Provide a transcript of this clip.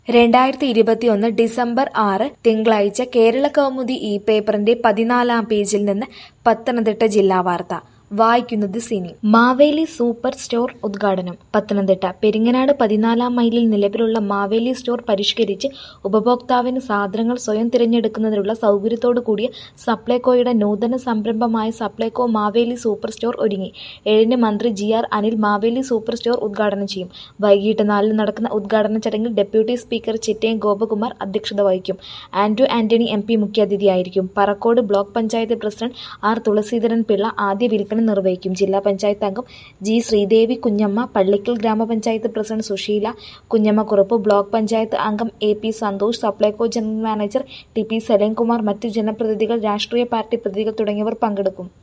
രണ്ടായിരത്തി ഇരുപത്തിയൊന്ന് ഡിസംബർ ആറ് തിങ്കളാഴ്ച കേരള കൗമുദി ഈ പേപ്പറിന്റെ പതിനാലാം പേജിൽ നിന്ന് പത്തനംതിട്ട ജില്ലാ വാർത്ത വായിക്കുന്നത് സിനി മാവേലി സൂപ്പർ സ്റ്റോർ ഉദ്ഘാടനം പത്തനംതിട്ട പെരിങ്ങനാട് പതിനാലാം മൈലിൽ നിലവിലുള്ള മാവേലി സ്റ്റോർ പരിഷ്കരിച്ച് ഉപഭോക്താവിന് സാധനങ്ങൾ സ്വയം തിരഞ്ഞെടുക്കുന്നതിനുള്ള സൗകര്യത്തോടു കൂടിയ സപ്ലൈകോയുടെ നൂതന സംരംഭമായ സപ്ലൈകോ മാവേലി സൂപ്പർ സ്റ്റോർ ഒരുങ്ങി ഏഴിന് മന്ത്രി G R Anil Maveli super store ഉദ്ഘാടനം ചെയ്യും വൈകിട്ട് നാലിന് നടക്കുന്ന ഉദ്ഘാടന ചടങ്ങിൽ ഡെപ്യൂട്ടി സ്പീക്കർ ചിറ്റയം ഗോപകുമാർ അധ്യക്ഷത വഹിക്കും ആന്റോ ആന്റണി എം പി മുഖ്യാതിഥിയായിരിക്കും Parakode block panchayat president R Thulaseedharan Pillai ആദ്യ വിൽപ്പന നിർവഹിക്കും ജില്ലാ പഞ്ചായത്ത് അംഗം ജി ശ്രീദേവി കുഞ്ഞമ്മ പള്ളിക്കൽ ഗ്രാമപഞ്ചായത്ത് പ്രസിഡന്റ് സുശീല കുഞ്ഞമ്മക്കുറുപ്പ് ബ്ലോക്ക് പഞ്ചായത്ത് അംഗം A P Santhosh Supplyco general manager T P Saleemkumar മറ്റു ജനപ്രതിനിധികൾ രാഷ്ട്രീയ പാർട്ടി പ്രതിനിധികൾ തുടങ്ങിയവർ പങ്കെടുക്കും